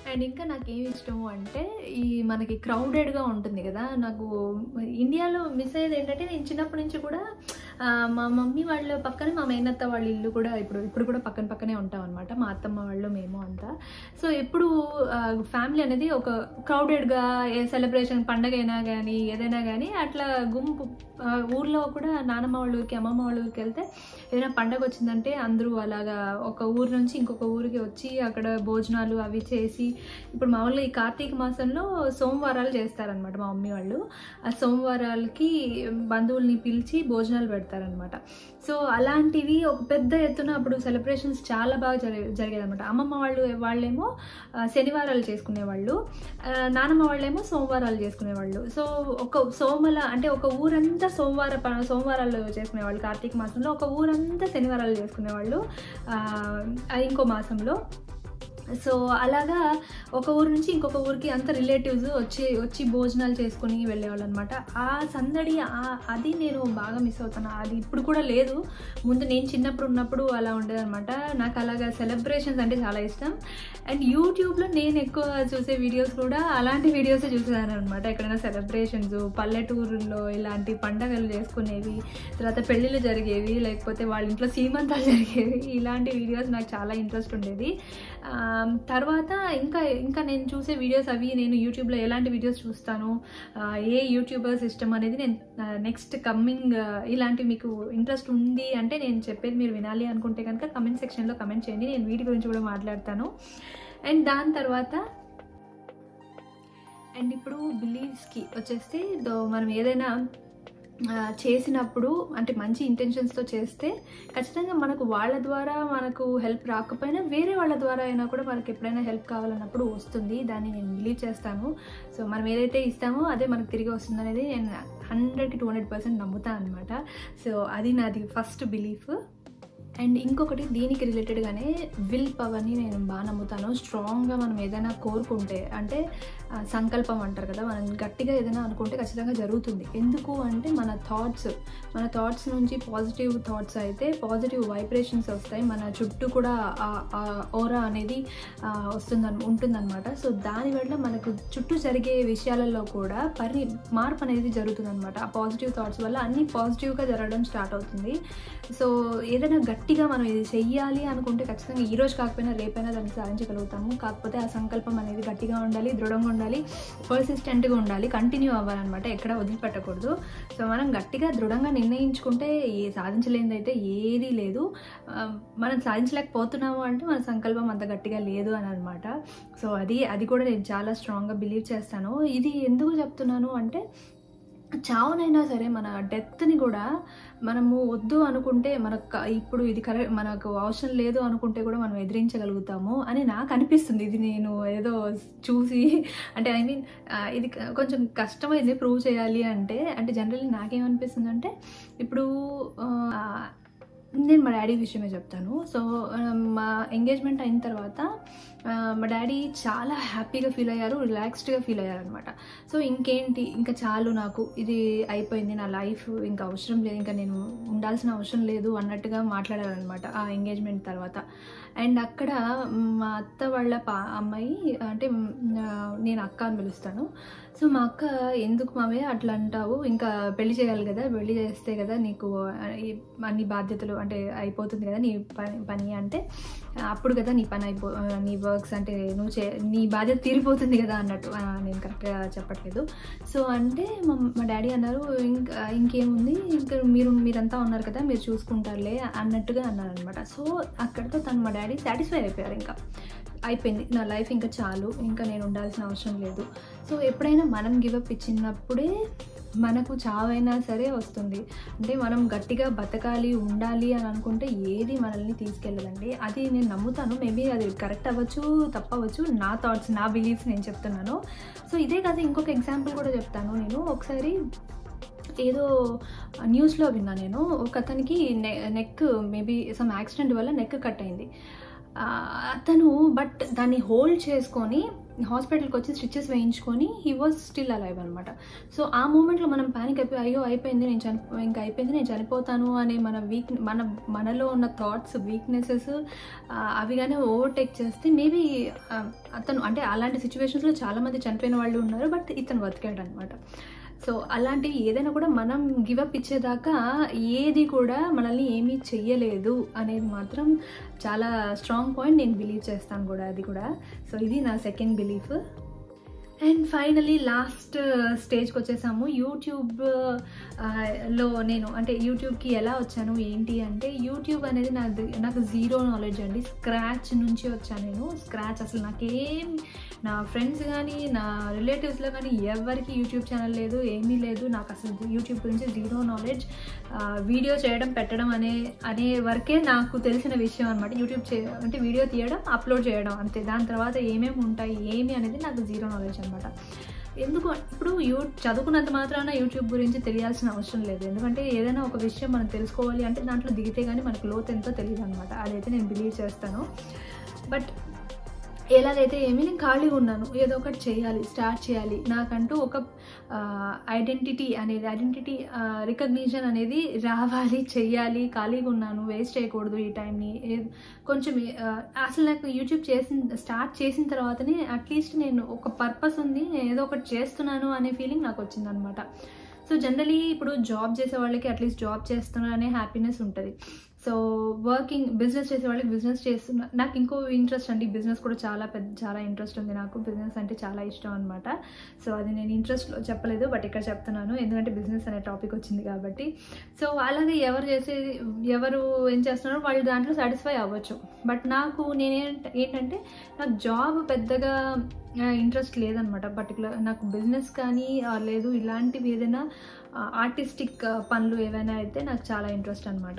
and ఇంకా నాకు ఏమి ఇష్టం అంటే ఈ మనకి క్రౌడెడ్గా ఉంటుంది కదా నాకు ఇండియాలో మిస్ అయ్యేది ఏంటంటే నేను చిన్నప్పటి నుంచి కూడా ఆ, మా మమ్మీ వాళ్ళ పక్కన మా మేనత్త వాళ్ళ ఇల్లు కూడా ఇప్పుడు ఇప్పుడు కూడా పక్కన పక్కనే ఉంటాం అనమాట మా అత్తమ్మ వాళ్ళు మేము అంతా సో ఎప్పుడు ఫ్యామిలీ అనేది ఒక క్రౌడెడ్గా ఏ సెలబ్రేషన్ పండగ అయినా కానీ ఏదైనా కానీ అట్లా గుంపు ఆ, ఊర్లో కూడా నానమ్మ వాళ్ళ ఊరికి అమ్మమ్మ వాళ్ళ ఊరికి వెళ్తే ఏదైనా పండగ వచ్చిందంటే అందరూ అలాగా ఒక ఊరు నుంచి ఇంకొక ఊరికి వచ్చి అక్కడ భోజనాలు అవి చేసి ఇప్పుడు మామూలుగా ఈ కార్తీక మాసంలో సోమవారాలు చేస్తారనమాట మా మమ్మీ వాళ్ళు ఆ సోమవారాలకి బంధువుల్ని పిలిచి భోజనాలు పెడతారనమాట సో అలాంటివి ఒక పెద్ద ఎత్తున అప్పుడు సెలబ్రేషన్స్ చాలా బాగా జరిగే జరిగేదన్నమాట అమ్మమ్మ వాళ్ళు వాళ్ళేమో ఆ, శనివారాలు చేసుకునేవాళ్ళు ఆ, నానమ్మ వాళ్ళేమో సోమవారాలు చేసుకునేవాళ్ళు సో ఒక సోమల అంటే ఒక ఊరంతా సోమవార ప- సోమవారాలు చేసుకునేవాళ్ళు కార్తీక మాసంలో ఒక ఊరంతా శనివారాలు చేసుకునేవాళ్ళు ఆ, ఆ ఇంకో మాసంలో సో అలాగా ఒక ఊరు నుంచి ఇంకొక ఊరికి అంత రిలేటివ్స్ వచ్చి వచ్చి భోజనాలు చేసుకుని వెళ్ళేవాళ్ళు అనమాట ఆ సందడి ఆ- అది నేను బాగా మిస్ అవుతాను అది ఇప్పుడు కూడా లేదు ముందు నేను చిన్నప్పుడు ఉన్నప్పుడు అలా ఉండేదన్నమాట నాకు అలాగా సెలబ్రేషన్స్ అంటే చాలా ఇష్టం అండ్ యూట్యూబ్లో నేను ఎక్కువ చూసే వీడియోస్ కూడా అలాంటి వీడియోసే చూసేదాన్ని అనమాట ఎక్కడైనా సెలబ్రేషన్స్ పల్లెటూరుల్లో ఇలాంటి పండగలు చేసుకునేవి తర్వాత పెళ్ళిళ్ళు జరిగేవి లేకపోతే వాళ్ళ ఇంట్లో సీమంతాలు జరిగేవి ఇలాంటి వీడియోస్ నాకు చాలా ఇంట్రెస్ట్ ఉండేది ఆ, తర్వాత ఇంకా ఇంకా నేను చూసే వీడియోస్ అవి నేను యూట్యూబ్లో ఎలాంటి వీడియోస్ చూస్తాను ఆ, ఏ యూట్యూబర్స్ ఇష్టం అనేది నేను నెక్స్ట్ కమ్మింగ్ ఇలాంటి మీకు ఇంట్రెస్ట్ ఉంది అంటే నేను చెప్పేది మీరు వినాలి అనుకుంటే కనుక కమెంట్ సెక్షన్లో కమెంట్ చేయండి నేను వీటి గురించి కూడా మాట్లాడతాను అండ్ దాని తర్వాత అండ్ ఇప్పుడు బిలీవ్స్కి వచ్చేస్తే దో- మనం ఏదైనా ఆ, చేసినప్పుడు అంటే మంచి ఇంటెన్షన్స్తో చేస్తే ఖచ్చితంగా మనకు వాళ్ళ ద్వారా మనకు హెల్ప్ రాకపోయినా వేరే వాళ్ళ ద్వారా అయినా కూడా మనకి ఎప్పుడైనా హెల్ప్ కావాలన్నప్పుడు వస్తుంది దాన్ని నేను బిలీవ్ చేస్తాను సో మనం ఏదైతే ఇస్తామో అదే మనకు తిరిగి వస్తుంది అనేది నేను హండ్రెడ్కి టూ హండ్రెడ్ పర్సెంట్ నమ్ముతాను అనమాట సో అది నాది ఫస్ట్ బిలీఫ్ అండ్ ఇంకొకటి దీనికి రిలేటెడ్గానే విల్ పవర్ని నేను బాగా నమ్ముతాను స్ట్రాంగ్గా మనం ఏదైనా కోరుకుంటే అంటే ఆ, సంకల్పం అంటారు కదా మనం గట్టిగా ఏదైనా అనుకుంటే ఖచ్చితంగా జరుగుతుంది ఎందుకు అంటే మన థాట్స్ మన థాట్స్ నుంచి పాజిటివ్ థాట్స్ అయితే పాజిటివ్ వైబ్రేషన్స్ వస్తాయి మన చుట్టూ కూడా ఓరా అనేది ఆ, వస్తుందన్ ఉంటుందన్నమాట సో దానివల్ల మనకు చుట్టూ జరిగే విషయాలలో కూడా పరి మార్పు అనేది జరుగుతుందన్నమాట ఆ పాజిటివ్ థాట్స్ వల్ల అన్నీ పాజిటివ్గా జరగడం స్టార్ట్ అవుతుంది సో ఏదైనా గట్టిగా మనం ఇది చెయ్యాలి అనుకుంటే ఖచ్చితంగా ఈ రోజు కాకపోయినా రేపైనా దాన్ని సాధించగలుగుతాము కాకపోతే ఆ సంకల్పం అనేది గట్టిగా ఉండాలి దృఢంగా ఉండాలి పర్సిస్టెంట్గా ఉండాలి కంటిన్యూ అవ్వాలన్నమాట ఎక్కడ వదిలిపెట్టకూడదు సో మనం గట్టిగా దృఢంగా నిర్ణయించుకుంటే ఏ సాధించలేనిది అయితే ఏదీ లేదు ఆ, మనం సాధించలేకపోతున్నాము అంటే మన సంకల్పం అంత గట్టిగా లేదు అని అనమాట సో అది అది కూడా నేను చాలా స్ట్రాంగ్గా బిలీవ్ చేస్తాను ఇది ఎందుకు చెప్తున్నాను అంటే చావునైనా సరే మన డెత్ని కూడా మనము వద్దు అనుకుంటే మనకు క- ఇప్పుడు ఇది కరెక్ట్ మనకు అవసరం లేదు అనుకుంటే కూడా మనం ఎదిరించగలుగుతాము అని నాకు అనిపిస్తుంది ఇది నేను ఏదో చూసి అంటే ఐ మీన్ ఇది క- కొంచెం కష్టమైంది ప్రూవ్ చేయాలి అంటే అంటే జనరల్లీ నాకేమనిపిస్తుంది అంటే ఇప్పుడు ఆ, నేను మా డాడీ విషయమే చెప్తాను సో ఆ, మా ఎంగేజ్మెంట్ అయిన తర్వాత ఆ, మా డాడీ చాలా హ్యాపీగా ఫీల్ అయ్యారు రిలాక్స్డ్గా ఫీల్ అయ్యారు అనమాట సో ఇంకేంటి ఇంకా చాలు నాకు ఇది అయిపోయింది నా లైఫ్ ఇంకా అవసరం లేదు ఇంకా నేను ఉండాల్సిన అవసరం లేదు అన్నట్టుగా మాట్లాడారనమాట ఆ ఎంగేజ్మెంట్ తర్వాత అండ్ అక్కడ మా అత్త వాళ్ళ పా అమ్మాయి అంటే మ్, ఆ, నేను అక్క అని పిలుస్తాను సో మా అక్క ఎందుకు మావే అట్లా అంటావు ఇంకా పెళ్లి చేయాలి కదా పెళ్లి చేస్తే కదా నీకు ఆ, ఈ అన్ని బాధ్యతలు అంటే అయిపోతుంది కదా నీ పని పని అంటే అప్పుడు కదా నీ పని అయిపో ఆ, నీ వర్క్స్ అంటే నువ్వు చే నీ బాధ్యత తీరిపోతుంది కదా అన్నట్టు ఆ, నేను కరెక్ట్గా చెప్పట్లేదు సో అంటే మా మా డాడీ అన్నారు ఇంకా ఇంకేముంది ఇంకా మీరు మీరంతా ఉన్నారు కదా మీరు చూసుకుంటారులే అన్నట్టుగా అన్నారనమాట సో అక్కడితో తను మా డాడీ సాటిస్ఫై అయిపోయారు ఇంకా అయిపోయింది నా లైఫ్ ఇంకా చాలు ఇంకా నేను ఉండాల్సిన అవసరం లేదు సో ఎప్పుడైనా మనం గివప్ ఇచ్చినప్పుడే మనకు చావైనా సరే వస్తుంది అంటే మనం గట్టిగా బతకాలి ఉండాలి అని అనుకుంటే ఏది మనల్ని తీసుకెళ్ళదండి అది నేను నమ్ముతాను మేబీ అది కరెక్ట్ అవ్వచ్చు తప్పవచ్చు నా థాట్స్ నా బిలీఫ్స్ నేను చెప్తున్నాను సో ఇదే కాదు ఇంకొక ఎగ్జాంపుల్ కూడా చెప్తాను నేను ఒకసారి ఏదో న్యూస్లో విన్నా నేను ఒక అతనికి నె నెక్ మేబీ సమ్ యాక్సిడెంట్ వల్ల నెక్ కట్ అయింది ఆ, అతను బట్ దాన్ని హోల్డ్ చేసుకొని హాస్పిటల్కి వచ్చి స్టిచెస్ వేయించుకొని హీ వాజ్ స్టిల్ అలైవ్ అనమాట సో ఆ మూమెంట్లో మనం ప్యానిక్ అయిపోయి అయ్యో అయిపోయింది నేను చనిపో ఇంకా అయిపోయింది నేను చనిపోతాను అనే మన వీక్ మన మనలో ఉన్న థాట్స్ వీక్నెసెస్ అవి కానీ ఓవర్టేక్ చేస్తే మేబీ అతను అంటే అలాంటి సిచ్యువేషన్స్లో చాలామంది చనిపోయిన వాళ్ళు ఉన్నారు బట్ ఇతను బతికాడు అనమాట సో అలాంటివి ఏదైనా కూడా మనం గివప్ ఇచ్చేదాకా ఏది కూడా మనల్ని ఏమీ చెయ్యలేదు అనేది మాత్రం చాలా స్ట్రాంగ్ పాయింట్ నేను బిలీవ్ చేస్తాను కూడా అది కూడా సో ఇది నా second belief and finally last స్టేజ్కి వచ్చేసాము యూట్యూబ్ ఆ, లో నేను అంటే యూట్యూబ్కి ఎలా వచ్చాను ఏంటి అంటే యూట్యూబ్ అనేది నాకు నాకు జీరో నాలెడ్జ్ అండి స్క్రాచ్ నుంచి వచ్చాను నేను స్క్రాచ్ అసలు నాకేం నా ఫ్రెండ్స్ కానీ నా రిలేటివ్స్లో కానీ ఎవరికి యూట్యూబ్ ఛానల్ లేదు ఏమీ లేదు నాకు అసలు యూట్యూబ్ గురించి జీరో నాలెడ్జ్ వీడియో చేయడం పెట్టడం అనే అనే వరకే నాకు తెలిసిన విషయం అనమాట యూట్యూబ్ చే అంటే వీడియో తీయడం అప్లోడ్ చేయడం అంతే దాని తర్వాత ఏమేమి ఉంటాయి ఏమి అనేది నాకు జీరో నాలెడ్జ్ అనమాట ఎందుకు ఇప్పుడు యూ చదువుకున్నంత మాత్రాన యూట్యూబ్ గురించి తెలియాల్సిన అవసరం లేదు ఎందుకంటే ఏదైనా ఒక విషయం మనం తెలుసుకోవాలి అంటే దాంట్లో దిగితే కానీ మనకు లోతు ఎంతో తెలియదు అనమాట అదైతే నేను బిలీవ్ చేస్తాను బట్ ఎలాగైతే ఏమీ నేను ఖాళీగా ఉన్నాను ఏదో ఒకటి చేయాలి స్టార్ట్ చేయాలి నాకంటూ ఒక ఐడెంటిటీ అనేది ఐడెంటిటీ రికగ్నిషన్ అనేది రావాలి చెయ్యాలి ఖాళీగా ఉన్నాను వేస్ట్ చేయకూడదు ఈ టైంని ఏ- కొంచెం ఆ, అసలు నాకు యూట్యూబ్ చేసిన స్టార్ట్ చేసిన తర్వాతనే అట్లీస్ట్ నేను ఒక పర్పస్ ఉంది నేను ఏదో ఒకటి చేస్తున్నాను అనే ఫీలింగ్ నాకు వచ్చిందనమాట సో జనరలీ ఇప్పుడు జాబ్ చేసే వాళ్ళకి అట్లీస్ట్ జాబ్ చేస్తున్నా అనే హ్యాపీనెస్ ఉంటుంది సో వర్కింగ్ బిజినెస్ చేసే వాళ్ళకి బిజినెస్ చేస్తున్నా నాకు ఇంకో ఇంట్రెస్ట్ అండి బిజినెస్ కూడా చాలా పెద్ద చాలా ఇంట్రెస్ట్ ఉంది నాకు బిజినెస్ అంటే చాలా ఇష్టం అనమాట సో అది నేను ఇంట్రెస్ట్లో చెప్పలేదు బట్ ఇక్కడ చెప్తున్నాను ఎందుకంటే బిజినెస్ అనే టాపిక్ వచ్చింది కాబట్టి సో అలాగే ఎవరు చేసేది ఎవరు ఏం చేస్తున్నారో వాళ్ళు దాంట్లో సాటిస్ఫై అవ్వచ్చు బట్ నాకు నేనేంట ఏంటంటే నాకు జాబ్ పెద్దగా ఇంట్రెస్ట్ లేదనమాట పర్టికులర్ నాకు బిజినెస్ కానీ ఆ, లేదు ఇలాంటివి ఏదైనా ఆర్టిస్టిక్ పనులు ఏవైనా అయితే నాకు చాలా ఇంట్రెస్ట్ అనమాట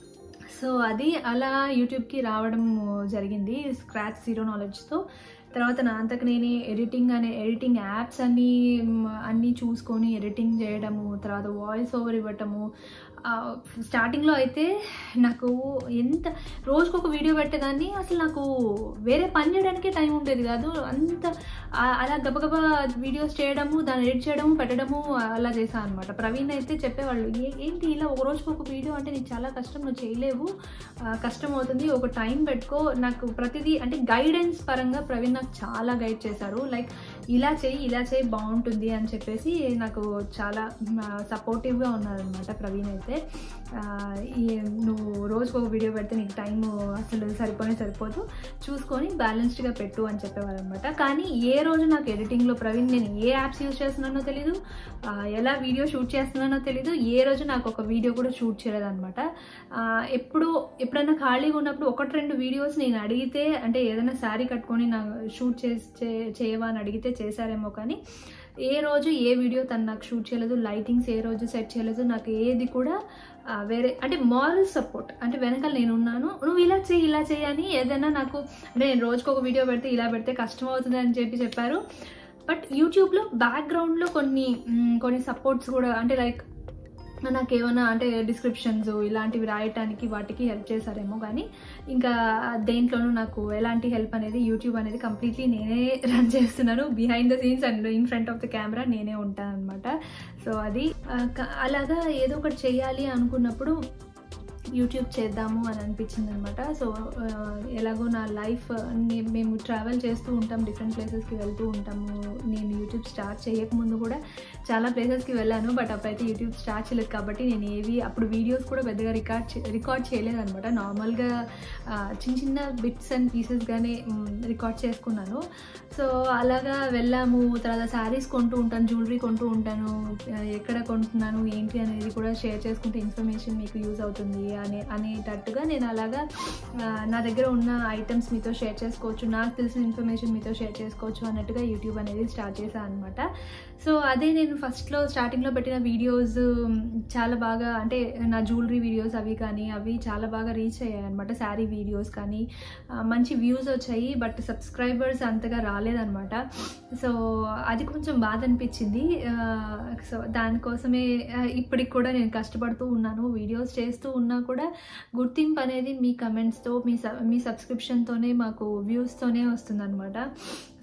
సో అది అలా యూట్యూబ్కి రావడం జరిగింది స్క్రాచ్ జీరో నాలెడ్జ్తో తర్వాత నా అంతకు నేనే ఎడిటింగ్ అనే ఎడిటింగ్ యాప్స్ అన్నీ మ్, అన్నీ చూసుకొని ఎడిటింగ్ చేయడము తర్వాత వాయిస్ ఓవర్ ఇవ్వటము ఆ, స్టార్టింగ్లో అయితే నాకు ఎంత రోజుకు ఒక వీడియో పెట్టేదాన్ని అసలు నాకు వేరే పని చేయడానికే టైం ఉండేది కాదు అంత ఆ- అలా గబగబా వీడియోస్ చేయడము దాన్ని ఎడిట్ చేయడము పెట్టడము అలా చేశాను అనమాట ప్రవీణ్ అయితే చెప్పేవాళ్ళు "ఏ- ఏంటి ఇలా ఒక రోజుకు ఒక వీడియో అంటే నీకు చాలా కష్టం నువ్వు చేయలేవు ఆ, కష్టం అవుతుంది ఒక టైం పెట్టుకో నాకు ప్రతిదీ అంటే గైడెన్స్ పరంగా ప్రవీణ్ నాకు చాలా గైడ్ చేశారు లైక్ ఇలా చేయి ఇలా చేయి బాగుంటుంది అని చెప్పేసి నాకు చాలా సపోర్టివ్గా ఉన్నారనమాట ప్రవీణ్ అయితే ఆ, ఈ నువ్వు రోజుకు ఒక వీడియో పెడితే నీకు టైం అసలు సరిపోనే సరిపోదు చూసుకొని బ్యాలెన్స్డ్గా పెట్టు అని చెప్పేవారు అనమాట కానీ ఏ రోజు నాకు ఎడిటింగ్లో ప్రవీణ్ నేను ఏ యాప్స్ యూజ్ చేస్తున్నానో తెలీదు ఆ, ఎలా వీడియో షూట్ చేస్తున్నానో తెలీదు ఏ రోజు నాకు ఒక వీడియో కూడా షూట్ చేయలేదన్నమాట ఆ, ఎప్పుడు ఎప్పుడైనా ఖాళీగా ఉన్నప్పుడు ఒకటి రెండు వీడియోస్ నేను అడిగితే అంటే ఏదైనా శారీ కట్టుకొని నా షూట్ చేసి చే- చేయవా అని అడిగితే చేశారేమో కానీ ఏ రోజు ఏ వీడియో తను నాకు షూట్ చేయలేదు లైటింగ్స్ ఏ రోజు సెట్ చేయలేదు నాకు ఏది కూడా ఆ, వేరే అంటే మారల్ సపోర్ట్ అంటే వెనకాల నేను ఉన్నాను నువ్వు ఇలా చేయి ఇలా చేయి అని ఏదైనా నాకు అంటే నేను రోజుకు ఒక వీడియో పెడితే ఇలా పెడితే కష్టం అవుతుంది అని చెప్పి చెప్పారు బట్ యూట్యూబ్లో బ్యాక్గ్రౌండ్లో కొన్ని మ్, కొన్ని సపోర్ట్స్ కూడా అంటే లైక్ నాకు ఏమైనా అంటే డిస్క్రిప్షన్స్ ఇలాంటివి రాయటానికి వాటికి హెల్ప్ చేశారేమో కానీ ఇంకా దేంట్లోనూ నాకు ఎలాంటి హెల్ప్ అనేది యూట్యూబ్ అనేది కంప్లీట్లీ నేనే రన్ చేస్తున్నాను behind the scenes and in front of the camera నేనే ఉంటాను అనమాట సో అది ఆ, క- అలాగా ఏదో ఒకటి చేయాలి అనుకున్నప్పుడు యూట్యూబ్ చేద్దాము అని అనిపించింది అనమాట సో ఆ, ఎలాగో నా లైఫ్ మేము ట్రావెల్ చేస్తూ ఉంటాం డిఫరెంట్ ప్లేసెస్కి వెళ్తూ ఉంటాము నేను యూట్యూబ్ స్టార్ట్ చేయకముందు కూడా చాలా ప్లేసెస్కి వెళ్ళాను బట్ అప్పుడైతే యూట్యూబ్ స్టార్ట్ చేయలేదు కాబట్టి నేను ఏవి అప్పుడు వీడియోస్ కూడా పెద్దగా రికార్డ్ రికార్డ్ చేయలేదు అనమాట నార్మల్గా ఆ, చిన్న చిన్న బిట్స్ అండ్ పీసెస్గానే రికార్డ్ చేసుకున్నాను సో అలాగా వెళ్ళాము తర్వాత శారీస్ కొంటూ ఉంటాను జ్యువెలరీ కొంటూ ఉంటాను ఆ, ఎక్కడ కొంటున్నాను ఏంటి అనేది కూడా షేర్ చేసుకుంటే ఇన్ఫర్మేషన్ మీకు యూజ్ అవుతుంది అనే అనేటట్టుగా నేను అలాగా ఆ, నా దగ్గర ఉన్న ఐటమ్స్ మీతో షేర్ చేసుకోవచ్చు నాకు తెలిసిన ఇన్ఫర్మేషన్ మీతో షేర్ చేసుకోవచ్చు అన్నట్టుగా యూట్యూబ్ అనేది స్టార్ట్ చేశాను అనమాట సో అదే నేను ఫస్ట్లో స్టార్టింగ్లో పెట్టిన వీడియోస్ చాలా బాగా అంటే నా జ్యువెలరీ వీడియోస్ అవి కానీ అవి చాలా బాగా రీచ్ అయ్యాయి అనమాట శారీ వీడియోస్ కానీ ఆ, మంచి వ్యూస్ వచ్చాయి బట్ సబ్స్క్రైబర్స్ అంతగా రాలేదన్నమాట సో అది కొంచెం బాధ అనిపించింది ఆ, సో దానికోసమే ఆ, ఇప్పటికి కూడా నేను కష్టపడుతూ ఉన్నాను వీడియోస్ చేస్తూ ఉన్నా కూడా గుర్తింపు అనేది మీ కమెంట్స్తో మీ సబ్ మీ సబ్స్క్రిప్షన్తోనే మాకు వ్యూస్తోనే వస్తుందన్నమాట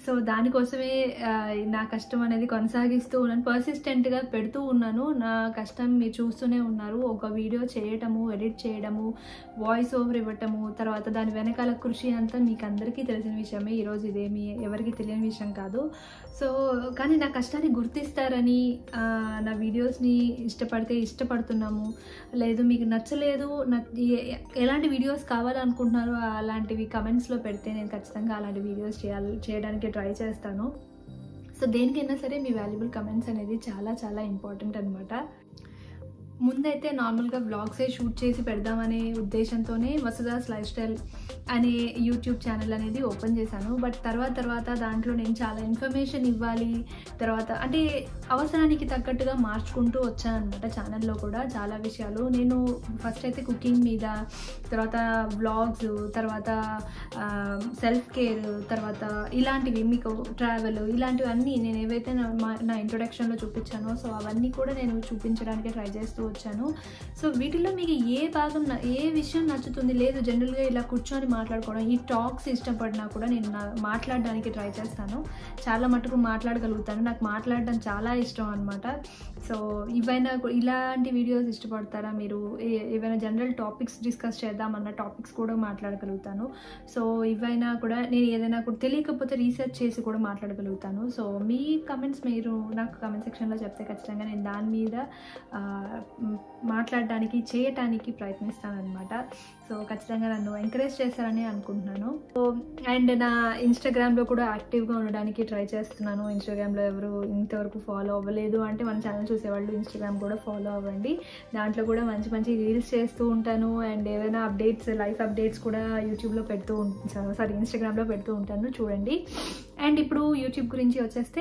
సో దానికోసమే ఆ, నా కష్టం అనేది కొనసాగిస్తూ ఉన్నాను పర్సిస్టెంట్గా పెడుతూ ఉన్నాను నా కష్టం మీరు చూస్తూనే ఉన్నారు ఒక వీడియో చేయటము ఎడిట్ చేయడము వాయిస్ ఓవర్ ఇవ్వటము తర్వాత దాని వెనకాల కృషి అంతా మీకు అందరికీ తెలిసిన విషయమే ఈరోజు ఇదేమి ఎవరికి తెలియని విషయం కాదు సో కానీ నా కష్టాన్ని గుర్తిస్తారని ఆ, నా వీడియోస్ని ఇష్టపడితే ఇష్టపడుతున్నాము లేదు మీకు నచ్చలేదు న- ఏ- ఎలాంటి వీడియోస్ కావాలనుకుంటున్నారో అలాంటివి కమెంట్స్లో పెడితే నేను ఖచ్చితంగా అలాంటి వీడియోస్ చేయాలి చేయడానికి ట్రై చేస్తాను సో దేనికైనా సరే మీ వాల్యుబుల్ కమెంట్స్ అనేది చాలా చాలా ఇంపార్టెంట్ అనమాట ముందైతే నార్మల్గా వ్లాగ్సే షూట్ చేసి పెడదామనే ఉద్దేశంతోనే వసుదాస్ లైఫ్ స్టైల్ అనే యూట్యూబ్ ఛానల్ అనేది ఓపెన్ చేశాను బట్ తర్వాత తర్వాత దాంట్లో నేను చాలా ఇన్ఫర్మేషన్ ఇవ్వాలి తర్వాత అంటే అవసరానికి తగ్గట్టుగా మార్చుకుంటూ వచ్చాను అనమాట ఛానల్లో కూడా చాలా విషయాలు నేను ఫస్ట్ అయితే కుకింగ్ మీద తర్వాత వ్లాగ్స్ తర్వాత సెల్ఫ్ కేర్ తర్వాత ఇలాంటివి మీకు ట్రావెల్ ఇలాంటివన్నీ నేను ఏవైతే నా మా- నా ఇంట్రొడక్షన్లో చూపించానో సో అవన్నీ కూడా నేను చూపించడానికి ట్రై చేస్తూ వచ్చాను సో వీటిలో మీకు ఏ భాగం న- ఏ విషయం నచ్చుతుంది లేదు జనరల్గా ఇలా కూర్చొని మాట్లాడుకోవడం ఈ టాక్స్ ఇష్టపడినా కూడా నేను నా మాట్లాడడానికి ట్రై చేస్తాను చాలా మటుకు మాట్లాడగలుగుతాను నాకు మాట్లాడడం చాలా ఇష్టం అనమాట సో ఇవైనా కూ- ఇలాంటి వీడియోస్ ఇష్టపడతారా మీరు ఏ- ఏవైనా జనరల్ టాపిక్స్ డిస్కస్ చేద్దామన్న టాపిక్స్ కూడా మాట్లాడగలుగుతాను సో ఇవైనా కూడా నేను ఏదైనా కూడా తెలియకపోతే రీసెర్చ్ చేసి కూడా మాట్లాడగలుగుతాను సో మీ కమెంట్స్ మీరు నాకు కమెంట్ సెక్షన్లో చెప్తే ఖచ్చితంగా నేను దాని మీద ఆ, మ్, మాట్లాడడానికి చేయటానికి ప్రయత్నిస్తాను అనమాట సో ఖచ్చితంగా నన్ను ఎంకరేజ్ చేస్తారని అనుకుంటున్నాను సో అండ్ నా ఇన్స్టాగ్రామ్లో కూడా యాక్టివ్గా ఉండడానికి ట్రై చేస్తున్నాను ఇన్స్టాగ్రామ్లో ఎవరు ఇంతవరకు ఫాలో అవ్వలేదు అంటే మన ఛానల్ చూసేవాళ్ళు ఇన్స్టాగ్రామ్ కూడా ఫాలో అవ్వండి దాంట్లో కూడా మంచి మంచి రీల్స్ చేస్తూ ఉంటాను అండ్ ఏదైనా అప్డేట్స్ లైఫ్ అప్డేట్స్ కూడా యూట్యూబ్లో పెడుతూ ఉంటాను సారీ ఇన్స్టాగ్రామ్లో పెడుతూ ఉంటాను చూడండి అండ్ ఇప్పుడు యూట్యూబ్ గురించి వచ్చేస్తే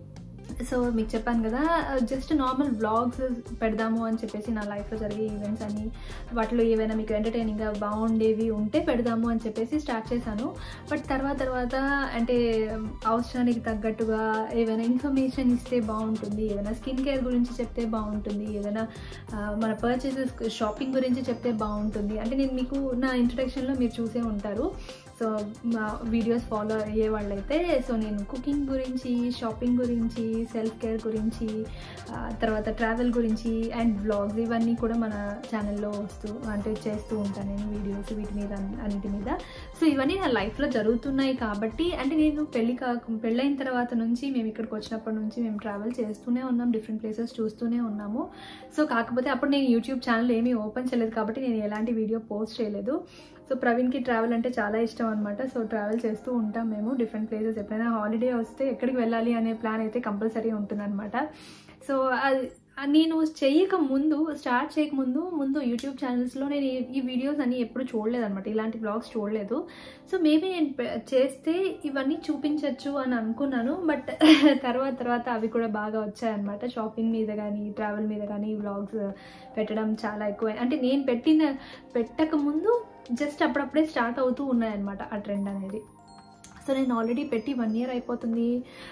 సో మీకు చెప్పాను కదా జస్ట్ నార్మల్ వ్లాగ్స్ పెడదాము అని చెప్పేసి నా లైఫ్లో జరిగే ఈవెంట్స్ అని వాటిలో ఏవైనా మీకు ఎంటర్టైనింగ్గా బాగుండేవి ఉంటే పెడదాము అని చెప్పేసి స్టార్ట్ చేశాను బట్ తర్వాత తర్వాత అంటే అవసరానికి తగ్గట్టుగా ఏమైనా ఇన్ఫర్మేషన్ ఇస్తే బాగుంటుంది ఏదైనా స్కిన్ కేర్ గురించి చెప్తే బాగుంటుంది ఏదైనా ఆ, మన పర్చేసెస్ షాపింగ్ గురించి చెప్తే బాగుంటుంది అంటే నేను మీకు నా ఇంట్రడక్షన్లో మీరు చూసే ఉంటారు సో మా వీడియోస్ ఫాలో అయ్యే వాళ్ళైతే సో నేను కుకింగ్ గురించి షాపింగ్ గురించి సెల్ఫ్ కేర్ గురించి ఆ, తర్వాత ట్రావెల్ గురించి అండ్ వ్లాగ్స్ ఇవన్నీ కూడా మన ఛానల్లో వస్తూ అంటే చేస్తూ ఉంటాను నేను వీడియోస్ వీటి మీద అన్- అన్నిటి మీద సో ఇవన్నీ నా లైఫ్లో జరుగుతున్నాయి కాబట్టి అంటే నేను పెళ్లి కాక పెళ్ళైన తర్వాత నుంచి మేము ఇక్కడికి వచ్చినప్పటి నుంచి మేము ట్రావెల్ చేస్తూనే ఉన్నాం డిఫరెంట్ ప్లేసెస్ చూస్తూనే ఉన్నాము సో కాకపోతే అప్పుడు నేను యూట్యూబ్ ఛానల్ ఏమీ ఓపెన్ చేయలేదు కాబట్టి నేను ఎలాంటి వీడియో పోస్ట్ చేయలేదు సో ప్రవీణ్కి ట్రావెల్ అంటే చాలా ఇష్టం అనమాట సో ట్రావెల్ చేస్తూ ఉంటాం మేము డిఫరెంట్ ప్లేసెస్ ఎప్పుడైనా హాలిడే వస్తే ఎక్కడికి వెళ్ళాలి అనే ప్లాన్ అయితే కంపల్సరీ ఉంటుందన్నమాట సో అది అది నేను చేయక ముందు స్టార్ట్ చేయక ముందు ముందు యూట్యూబ్ ఛానల్స్లో నేను ఈ- ఈ వీడియోస్ అన్ని ఎప్పుడు చూడలేదన్నమాట ఇలాంటి బ్లాగ్స్ చూడలేదు సో మేబీ నేను పె- చేస్తే ఇవన్నీ చూపించవచ్చు అని అనుకున్నాను బట్ తర్వాత తర్వాత అవి కూడా బాగా వచ్చాయన్నమాట షాపింగ్ మీద కానీ ట్రావెల్ మీద కానీ వ్లాగ్స్ పెట్టడం చాలా ఎక్కువ అంటే నేను పెట్టిన పెట్టక ముందు జస్ట్ అప్పుడప్పుడే స్టార్ట్ అవుతూ ఉన్నాయన్నమాట ఆ ట్రెండ్ అనేది సో నేను ఆల్రెడీ పెట్టి వన్ ఇయర్ అయిపోతుంది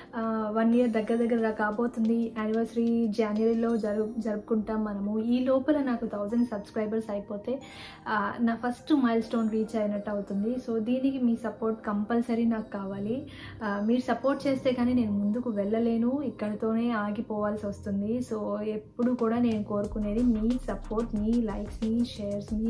వన్ ఇయర్ దగ్గర దగ్గర కాబోతుంది యానివర్సరీ జనవరిలో జరుపు జరుపుకుంటాం మనము ఈ లోపల నాకు థౌజండ్ సబ్స్క్రైబర్స్ అయిపోతే ఆ, నా ఫస్ట్ మైల్ స్టోన్ రీచ్ అయినట్టు అవుతుంది సో దీనికి మీ సపోర్ట్ కంపల్సరీ నాకు కావాలి ఆ, మీరు సపోర్ట్ చేస్తే కానీ నేను ముందుకు వెళ్ళలేను ఇక్కడితోనే ఆగిపోవాల్సి వస్తుంది సో ఎప్పుడు కూడా నేను కోరుకునేది మీ సపోర్ట్ మీ లైక్స్ మీ షేర్స్ మీ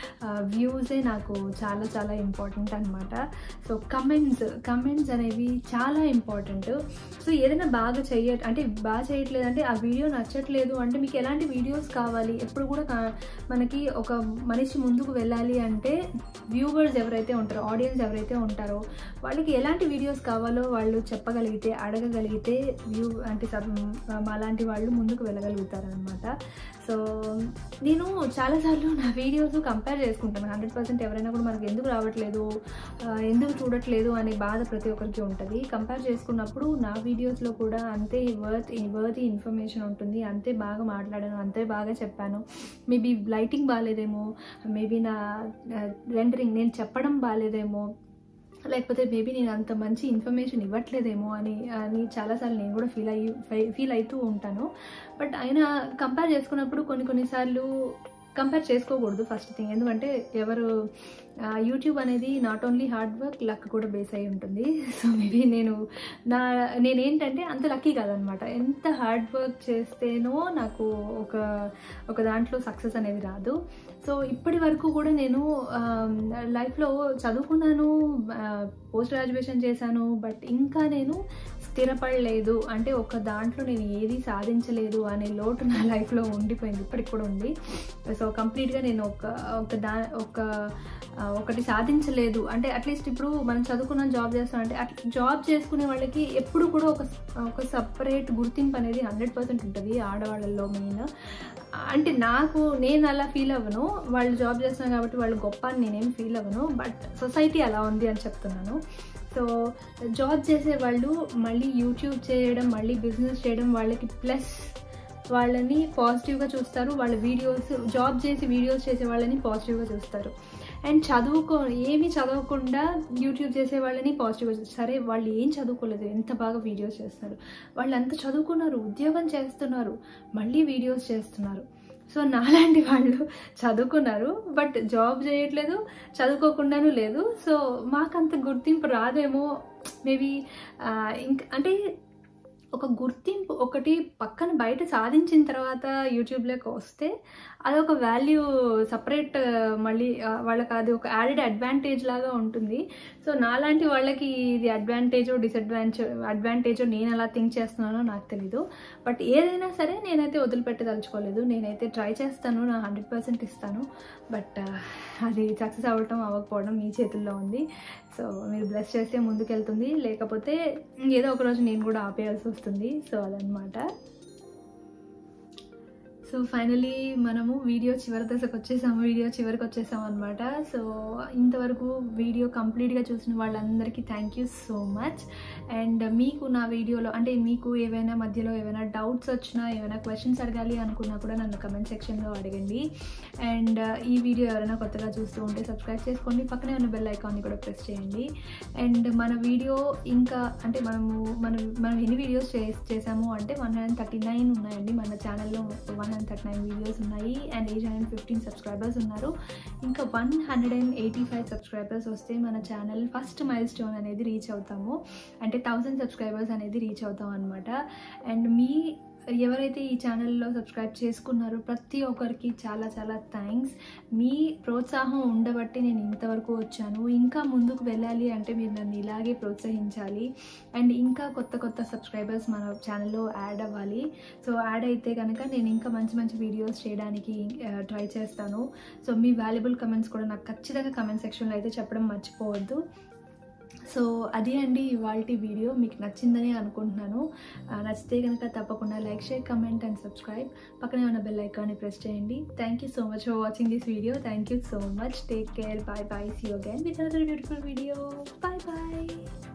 వ్యూసే నాకు చాలా చాలా ఇంపార్టెంట్ అనమాట సో కమెంట్స్ కమెంట్స్ అనేవి చాలా ఇంపార్టెంట్ సో ఏదైనా బాగా చెయ్య అంటే బాగా చేయట్లేదు అంటే ఆ వీడియో నచ్చట్లేదు అంటే మీకు ఎలాంటి వీడియోస్ కావాలి ఎప్పుడు కూడా కా- మనకి ఒక మనిషి ముందుకు వెళ్ళాలి అంటే వ్యూవర్స్ ఎవరైతే ఉంటారో ఆడియన్స్ ఎవరైతే ఉంటారో వాళ్ళకి ఎలాంటి వీడియోస్ కావాలో వాళ్ళు చెప్పగలిగితే అడగగలిగితే వ్యూ అంటే సబ్ అలాంటి వాళ్ళు ముందుకు వెళ్ళగలుగుతారు అనమాట సో నేను చాలాసార్లు నా వీడియోస్ కంపేర్ చేసుకుంటాను హండ్రెడ్ పర్సెంట్ ఎవరైనా కూడా మనకు ఎందుకు రావట్లేదు ఆ, ఎందుకు చూడట్లేదు అనే బాధ ప్రతి ఒక్కరికి ఉంటుంది కంపేర్ చేసుకున్నప్పుడు నా వీడియోస్లో కూడా అంతే వర్త్ వర్త్ ఇన్ఫర్మేషన్ ఉంటుంది అంతే బాగా మాట్లాడాను అంతే బాగా చెప్పాను మేబీ లైటింగ్ బాగాలేదేమో మేబీ నా రెండరింగ్ నేను చెప్పడం బాగాలేదేమో లేకపోతే మేబీ నేను అంత మంచి ఇన్ఫర్మేషన్ ఇవ్వట్లేదేమో అని అని చాలాసార్లు నేను కూడా ఫీల్ అయ్యి ఫీల్ అవుతూ ఉంటాను బట్ అయినా కంపేర్ చేసుకున్నప్పుడు కొన్ని కొన్నిసార్లు కంపేర్ చేసుకోకూడదు ఫస్ట్ థింగ్ ఎందుకంటే ఎవరు యూట్యూబ్ అనేది not only hard work luck కూడా బేస్ అయి ఉంటుంది సో మేబీ నేను నా నేనేంటంటే అంత లక్కీ కాదనమాట ఎంత హార్డ్ వర్క్ చేస్తేనో నాకు ఒక ఒక దాంట్లో సక్సెస్ అనేది రాదు సో ఇప్పటి వరకు కూడా నేను లైఫ్లో చదువుకున్నాను పోస్ట్ గ్రాడ్యుయేషన్ చేశాను బట్ ఇంకా నేను స్థిరపడలేదు అంటే ఒక దాంట్లో నేను ఏది సాధించలేదు అనే లోటు నా లైఫ్లో ఉండిపోయింది ఇప్పటికి కూడా ఉంది సో కంప్లీట్గా నేను ఒక ఒక దా ఒక ఆ, ఒకటి సాధించలేదు అంటే అట్లీస్ట్ ఇప్పుడు మనం చదువుకున్న జాబ్ చేస్తాం అంటే అట్లా జాబ్ చేసుకునే వాళ్ళకి ఎప్పుడు కూడా ఒక ఒక సపరేట్ గుర్తింపు అనేది హండ్రెడ్ పర్సెంట్ ఉంటుంది ఆడవాళ్ళల్లో మెయిన్ అంటే నాకు నేను అలా ఫీల్ అవ్వను వాళ్ళు జాబ్ చేస్తున్నారు కాబట్టి వాళ్ళు గొప్ప అని నేనేం ఫీల్ అవ్వను బట్ సొసైటీ అలా ఉంది అని చెప్తున్నాను సో జాబ్ చేసే వాళ్ళు మళ్ళీ యూట్యూబ్ చేయడం మళ్ళీ బిజినెస్ చేయడం వాళ్ళకి ప్లస్ వాళ్ళని పాజిటివ్గా చూస్తారు వాళ్ళ వీడియోస్ జాబ్ చేసి వీడియోస్ చేసే వాళ్ళని పాజిటివ్గా చూస్తారు అండ్ చదువుకో ఏమీ చదవకుండా యూట్యూబ్ చేసే వాళ్ళని పాజిటివ్గా చూస్తారు సరే వాళ్ళు ఏం చదువుకోలేదు ఎంత బాగా వీడియోస్ చేస్తారు వాళ్ళు అంత చదువుకున్నారు ఉద్యోగం చేస్తున్నారు మళ్ళీ వీడియోస్ చేస్తున్నారు సో నాలాంటి వాళ్ళు చదువుకున్నారు బట్ జాబ్ చేయట్లేదు చదువుకోకుండాను లేదు సో మాకంత గుర్తింపు రాదేమో మేబీ ఇంకా అంటే ఒక గుర్తింపు ఒకటి పక్కన బయట సాధించిన తర్వాత యూట్యూబ్లోకి వస్తే అదొక వాల్యూ సపరేట్ మళ్ళీ ఆ, వాళ్ళకి అది ఒక యాడెడ్ అడ్వాంటేజ్ లాగా ఉంటుంది సో నాలాంటి వాళ్ళకి ఇది అడ్వాంటేజో డిసడ్వాంటేజ్ అడ్వాంటేజో నేను ఎలా థింక్ చేస్తున్నానో నాకు తెలీదు బట్ ఏదైనా సరే నేనైతే వదిలిపెట్టదలుచుకోలేదు నేనైతే ట్రై చేస్తాను నా హండ్రెడ్ పర్సెంట్ ఇస్తాను బట్ అది సక్సెస్ అవ్వటం అవ్వకపోవడం మీ చేతుల్లో ఉంది సో మీరు బ్లెస్ చేస్తే ముందుకెళ్తుంది లేకపోతే ఏదో ఒక రోజు నేను కూడా ఆపేయాల్సి వస్తుంది సో అదనమాట సో ఫైనలీ మనము వీడియో చివరి దశకు వచ్చేసాము వీడియో చివరికి వచ్చేసాము అనమాట సో ఇంతవరకు వీడియో కంప్లీట్గా చూసిన వాళ్ళందరికీ thank you so much and మీకు నా వీడియోలో అంటే మీకు ఏవైనా మధ్యలో ఏమైనా డౌట్స్ వచ్చినా ఏమైనా క్వశ్చన్స్ అడగాలి అనుకున్నా కూడా నన్ను కమెంట్ సెక్షన్లో అడగండి అండ్ ఈ వీడియో ఎవరైనా కొత్తగా చూస్తూ ఉంటే సబ్స్క్రైబ్ చేసుకోండి పక్కనే ఉన్న బెల్ ఐకాన్ని కూడా ప్రెస్ చేయండి అండ్ మన వీడియో ఇంకా అంటే మనము మనం మనం ఎన్ని వీడియోస్ చే చేసాము అంటే వన్ హండ్రెడ్ థర్టీ నైన్ ఉన్నాయండి మన ఛానల్లో one hundred thirty nine videos ఉన్నాయి and eight hundred fifteen subscribers ఉన్నారు ఇంకా one hundred and eighty five subscribers వస్తే మన ఛానల్ ఫస్ట్ మైల్ స్టోన్ అనేది రీచ్ అవుతాము అంటే థౌజండ్ సబ్స్క్రైబర్స్ అనేది రీచ్ అవుతాం అనమాట అండ్ మీ ఎవరైతే ఈ ఛానల్లో సబ్స్క్రైబ్ చేసుకున్నారో ప్రతి ఒక్కరికి చాలా చాలా థ్యాంక్స్ మీ ప్రోత్సాహం ఉండబట్టి నేను ఇంతవరకు వచ్చాను ఇంకా ముందుకు వెళ్ళాలి అంటే మీరు నన్ను ఇలాగే ప్రోత్సహించాలి అండ్ ఇంకా కొత్త కొత్త సబ్స్క్రైబర్స్ మన ఛానల్లో యాడ్ అవ్వాలి సో యాడ్ అయితే కనుక నేను ఇంకా మంచి మంచి వీడియోస్ చేయడానికి ట్రై చేస్తాను సో మీ వాల్యుబుల్ కమెంట్స్ కూడా నాకు ఖచ్చితంగా కమెంట్ సెక్షన్లో అయితే చెప్పడం మర్చిపోవద్దు సో అది అండి ఇవాళ వీడియో మీకు నచ్చిందని అనుకుంటున్నాను ఆ, నచ్చితే కనుక తప్పకుండా like share comment and subscribe పక్కనే ఉన్న బెల్ ఐకాన్ని ప్రెస్ చేయండి thank you so much for watching this video thank you so much take care bye bye see you again with another beautiful video bye bye